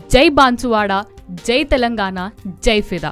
జై బాన్సువాడ జై తెలంగాణ జై ఫిదా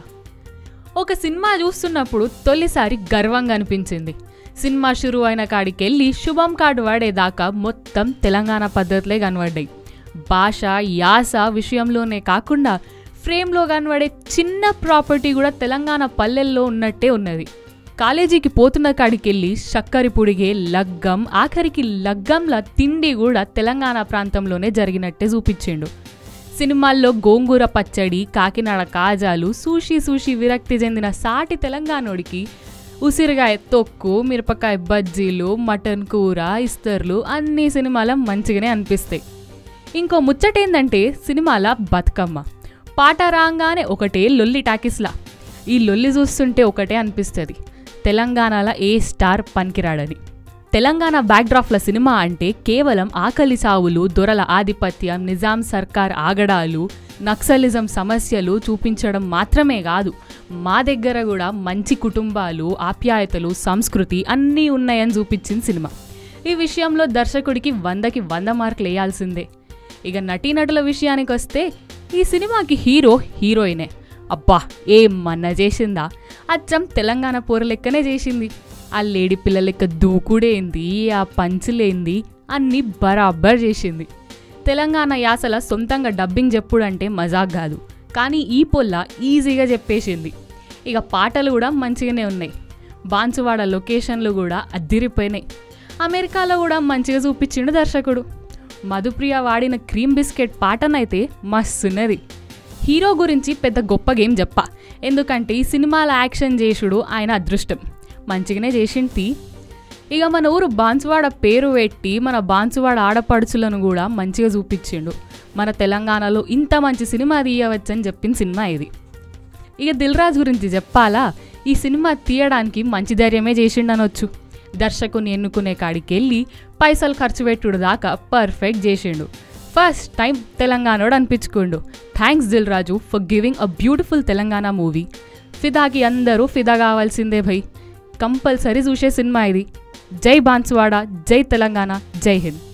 ఒక సినిమా చూస్తున్నప్పుడు తొలిసారి గర్వంగా అనిపించింది సినిమా షురు అయిన కాడికెళ్ళి శుభం కార్డు వాడేదాకా మొత్తం తెలంగాణ పద్ధతులే కనబడ్డాయి భాష యాస విషయంలోనే కాకుండా ఫ్రేమ్లో కనబడే చిన్న ప్రాపర్టీ కూడా తెలంగాణ పల్లెల్లో ఉన్నట్టే ఉన్నది కాలేజీకి పోతున్న కాడికెళ్ళి చక్కరి పుడిగే లగ్గం ఆఖరికి లగ్గంల తిండి కూడా తెలంగాణ ప్రాంతంలోనే జరిగినట్టే చూపించిండు సినిమాల్లో గోంగూర పచ్చడి కాకినాడ కాజాలు సూషి సూషి విరక్తి చెందిన సాటి తెలంగాణోడికి ఉసిరికాయ తొక్కు మిరపకాయ బజ్జీలు మటన్ కూర ఇస్తర్లు అన్ని సినిమాల మంచిగానే అనిపిస్తాయి ఇంకో ముచ్చటేందంటే సినిమాల బతుకమ్మ పాట రాగానే ఒకటే లొల్లి టాకీస్లా ఈ లొల్లి చూస్తుంటే ఒకటే అనిపిస్తుంది తెలంగాణలో ఏ స్టార్ పనికిరాడని తెలంగాణ బ్యాక్డ్రాఫ్ల సినిమా అంటే కేవలం ఆకలి సావులు దొరల ఆధిపత్యం నిజాం సర్కార్ ఆగడాలు నక్సలిజం సమస్యలు చూపించడం మాత్రమే కాదు మా దగ్గర కూడా మంచి కుటుంబాలు ఆప్యాయతలు సంస్కృతి అన్నీ ఉన్నాయని చూపించింది సినిమా ఈ విషయంలో దర్శకుడికి వందకి వంద మార్కులు వేయాల్సిందే ఇక నటీనటుల విషయానికి వస్తే ఈ సినిమాకి హీరో హీరోయినే అబ్బా ఏం మన్న చేసిందా అచ్చం తెలంగాణ పోర లెక్కనే చేసింది ఆ లేడీ పిల్ల లెక్క దూకుడేంది ఆ పంచులేంది అన్నీ బరాబర్ చేసింది తెలంగాణ యాసల సొంతంగా డబ్బింగ్ చెప్పుడంటే మజాక్ కాదు కానీ ఈ పొల్ల ఈజీగా చెప్పేసింది ఇక పాటలు కూడా మంచిగానే ఉన్నాయి బాన్సువాడ లొకేషన్లు కూడా అద్దిరిపోయినాయి అమెరికాలో కూడా మంచిగా చూపించిండు దర్శకుడు మధుప్రియ వాడిన క్రీమ్ బిస్కెట్ పాటనైతే మస్తున్నది హీరో గురించి పెద్ద గొప్ప గేమ్ చెప్ప ఎందుకంటే ఈ సినిమాల యాక్షన్ చేసుడు ఆయన అదృష్టం మంచిగానే చేసింటి ఇక మన ఊరు బాన్సువాడ పేరు పెట్టి మన బాన్సువాడ ఆడపడుచులను కూడా మంచిగా చూపించిండు మన తెలంగాణలో ఇంత మంచి సినిమా తీయవచ్చని చెప్పిన సినిమా ఇది ఇక దిల్ రాజు గురించి చెప్పాలా ఈ సినిమా తీయడానికి మంచి ధైర్యమే చేసిండనొచ్చు దర్శకుని ఎన్నుకునే కాడికి వెళ్ళి పైసలు ఖర్చు పెట్టుడు దాకా పర్ఫెక్ట్ చేసిండు ఫస్ట్ టైం తెలంగాణోడు అనిపించుకోండు thanks Dil Raju for giving a beautiful Telangana movie ఫిదాకి అందరూ ఫిదా కావాల్సిందే భయ్ కంపల్సరీ చూసే సినిమా ఇది జై బాన్సువాడ జై తెలంగాణ జై హింద్